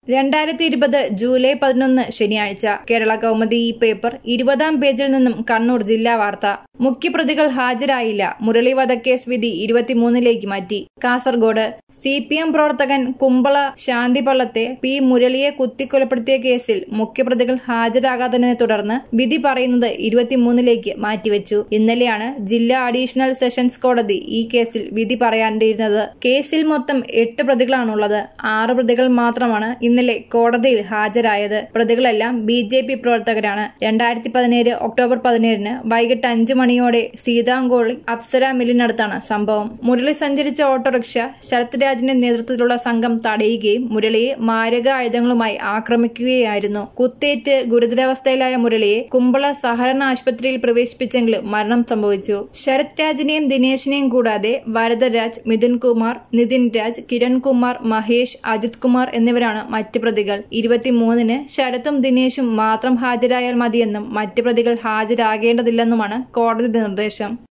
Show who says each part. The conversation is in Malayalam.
Speaker 1: രണ്ടായിരത്തി ഇരുപത് ജൂലൈ പതിനൊന്ന് ശനിയാഴ്ച കേരള കൗമുദി ഈ പേപ്പർ ഇരുപതാം പേജിൽ നിന്നും കണ്ണൂർ ജില്ലാ വാർത്ത മുഖ്യപ്രതികൾ ഹാജരായില്ല മുരളി വധക്കേസ് വിധി ഇരുപത്തിമൂന്നിലേക്ക് മാറ്റി കാസർഗോഡ് സി പി എം പ്രവർത്തകൻ കുമ്പള ശാന്തിപള്ളത്തെ പി മുരളിയെ കുത്തിക്കൊലപ്പെടുത്തിയ കേസിൽ മുഖ്യപ്രതികൾ ഹാജരാകാത്തതിനെ തുടർന്ന് വിധി പറയുന്നത് ഇരുപത്തിമൂന്നിലേക്ക് മാറ്റിവെച്ചു ഇന്നലെയാണ് ജില്ലാ അഡീഷണൽ സെഷൻസ് കോടതി ഈ കേസിൽ വിധി പറയാണ്ടിരുന്നത് കേസിൽ മൊത്തം എട്ട് പ്രതികളാണുള്ളത് ആറ് പ്രതികൾ മാത്രമാണ് ഇന്നലെ കോടതിയിൽ ഹാജരായത് പ്രതികളെല്ലാം ബി ജെ പി പ്രവർത്തകരാണ് രണ്ടായിരത്തി പതിനേഴ് ഒക്ടോബർ പതിനേഴിന് വൈകിട്ട് അഞ്ചു മണിയോടെ സീതാങ്കോളി അപ്സര മില്ലിനടുത്താണ് സംഭവം മുരളി സഞ്ചരിച്ച ഓട്ടോറിക്ഷ ശരത് രാജിന്റെ നേതൃത്വത്തിലുള്ള സംഘം തടയുകയും മുരളിയെ മാരക ആയുധങ്ങളുമായി ആക്രമിക്കുകയായിരുന്നു കുത്തേറ്റ് ഗുരുതരാവസ്ഥയിലായ മുരളിയെ കുമ്പള സഹകരണ ആശുപത്രിയിൽ പ്രവേശിപ്പിച്ചെങ്കിലും മരണം സംഭവിച്ചു ശരത് രാജിനെയും ദിനേശിനെയും കൂടാതെ വരദരാജ് മിഥുൻ കുമാർ നിതിൻ രാജ് കിരൺകുമാർ മഹേഷ് അജിത് കുമാർ എന്നിവരാണ് മറ്റ് പ്രതികൾ ഇരുപത്തിമൂന്നിന് ശരത്തും ദിനേശും മാത്രം ഹാജരായാൽ മതിയെന്നും മറ്റ് പ്രതികൾ ഹാജരാകേണ്ടതില്ലെന്നുമാണ് കോടതി നിർദ്ദേശം